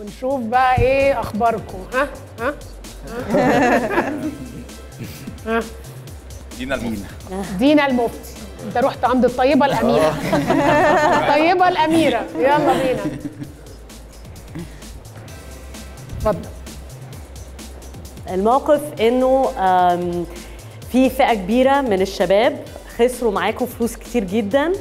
ونشوف بقى ايه اخباركم ها ها ها ها دينا المفتي دينا المفتي انت رحت عند الطيبه الاميره الطيبه الاميره يلا بينا اتفضل الموقف انه آم، في فئه كبيره من الشباب خسروا معاكم فلوس كتير جدا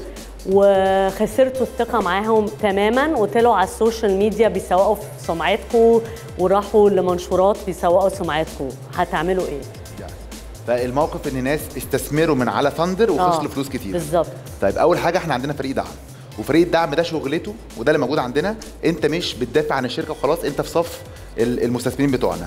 وخسرتوا الثقه معاهم تماما وطلعوا على السوشيال ميديا بيسوقوا في سمعتكم وراحوا لمنشورات بيسوقوا سمعتكم هتعملوا ايه؟ فالموقف ان ناس استثمروا من على ثاندر وخسروا آه، فلوس كتير بالظبط طيب اول حاجه احنا عندنا فريق دعم وفريق الدعم ده شغلته وده اللي موجود عندنا انت مش بتدافع عن الشركه وخلاص انت في صف ال- المستثمرين بتوعنا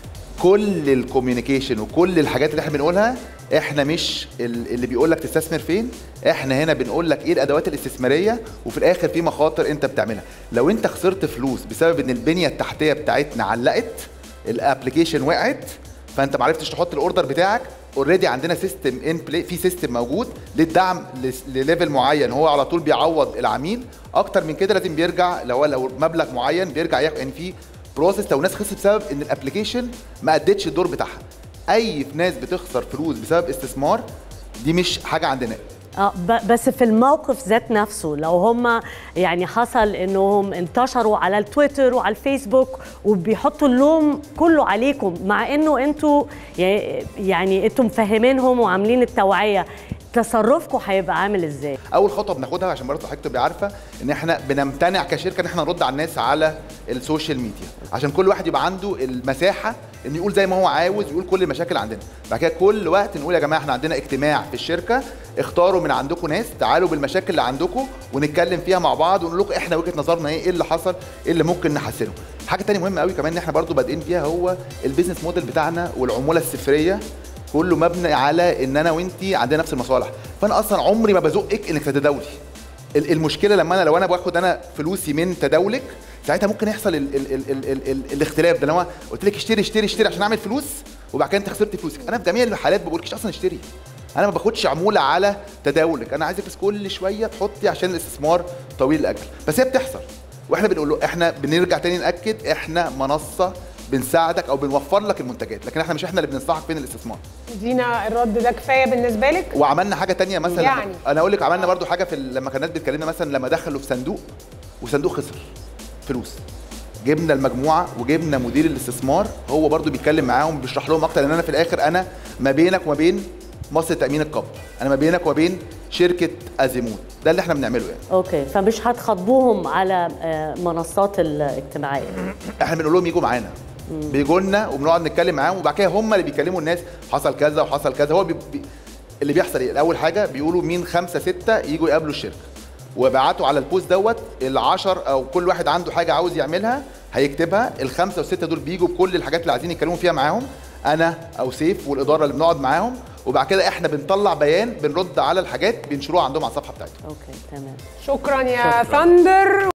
كل الكوميونيكيشن وكل الحاجات اللي احنا بنقولها احنا مش ال- اللي بيقول لك تستثمر فين احنا هنا بنقول لك ايه الادوات الاستثماريه وفي الاخر في مخاطر انت بتعملها لو انت خسرت فلوس بسبب ان البنيه التحتيه بتاعتنا علقت الابلكيشن وقعت فانت ما عرفتش تحط الاوردر بتاعك اوريدي عندنا سيستم ان بلاي في سيستم موجود للدعم لس- لليفل معين هو على طول بيعوض العميل اكتر من كده لازم بيرجع لو لو مبلغ معين بيرجع ياخد يعني في بروسيس لو ناس خسرت بسبب ان الابلكيشن ما ادتش الدور بتاعها اي ناس بتخسر فلوس بسبب استثمار دي مش حاجه عندنا اه ب- بس في الموقف ذات نفسه لو هم يعني حصل انهم انتشروا على التويتر وعلى الفيسبوك وبيحطوا اللوم كله عليكم مع انه انتوا يعني- يعني انتوا مفهمينهم وعاملين التوعيه تصرفكم هيبقى عامل ازاي؟ اول خطوه بناخدها عشان برضه حضرتك تبقى عارفه ان احنا بنمتنع كشركه ان احنا نرد على الناس على السوشيال ميديا عشان كل واحد يبقى عنده المساحه ان يقول زي ما هو عاوز يقول كل المشاكل عندنا بعد كده كل وقت نقول يا جماعه احنا عندنا اجتماع في الشركه اختاروا من عندكم ناس تعالوا بالمشاكل اللي عندكم ونتكلم فيها مع بعض ونقول لكم احنا وجهه نظرنا ايه ايه اللي حصل ايه اللي ممكن نحسنه حاجه تانية مهمه قوي كمان ان احنا برضو بادئين فيها هو البيزنس موديل بتاعنا والعموله الصفريه كله مبني على ان انا وانتي عندنا نفس المصالح فانا اصلا عمري ما بزقك انك تتداولي ال- المشكله لما انا لو انا باخد انا فلوسي من تداولك ساعتها ممكن يحصل ال ال ال ال ال ال الاختلاف ده لو أنا قلت لك اشتري اشتري اشتري عشان اعمل فلوس وبعد كده انت خسرت فلوسك انا في جميع الحالات ما بقولكش اصلا اشتري انا ما باخدش عموله على تداولك انا عايزك بس كل شويه تحطي عشان الاستثمار طويل الاجل بس هي بتحصل واحنا بنقول له احنا بنرجع تاني ناكد احنا منصه بنساعدك او بنوفر لك المنتجات لكن احنا مش احنا اللي بننصحك فين الاستثمار دينا الرد ده كفايه بالنسبه لك وعملنا حاجه تانية مثلا يعني. يعني. انا اقول لك عملنا برضو حاجه في ال- لما كان الناس بتكلمنا مثلا لما دخلوا في صندوق وصندوق خسر فلوس جبنا المجموعه وجبنا مدير الاستثمار هو برضو بيتكلم معاهم بيشرح لهم اكتر لان انا في الاخر انا ما بينك وما بين مصر تامين القبض انا ما بينك وما بين شركه ازيموت ده اللي احنا بنعمله يعني اوكي فمش هتخاطبوهم على آه، منصات الاجتماعيه احنا بنقول لهم يجوا معانا بيجوا لنا وبنقعد نتكلم معاهم وبعد كده هم اللي بيكلموا الناس حصل كذا وحصل كذا هو بي بي اللي بيحصل ايه اول حاجه بيقولوا مين خمسه سته يجوا يقابلوا الشركه وبعتوا على البوست دوت العشر او كل واحد عنده حاجه عاوز يعملها هيكتبها الخمسه والسته دول بيجوا بكل الحاجات اللي عايزين يتكلموا فيها معاهم انا او سيف والاداره اللي بنقعد معاهم وبعد كده احنا بنطلع بيان بنرد على الحاجات بينشروها عندهم على الصفحه بتاعتهم اوكي تمام شكرا يا ثاندر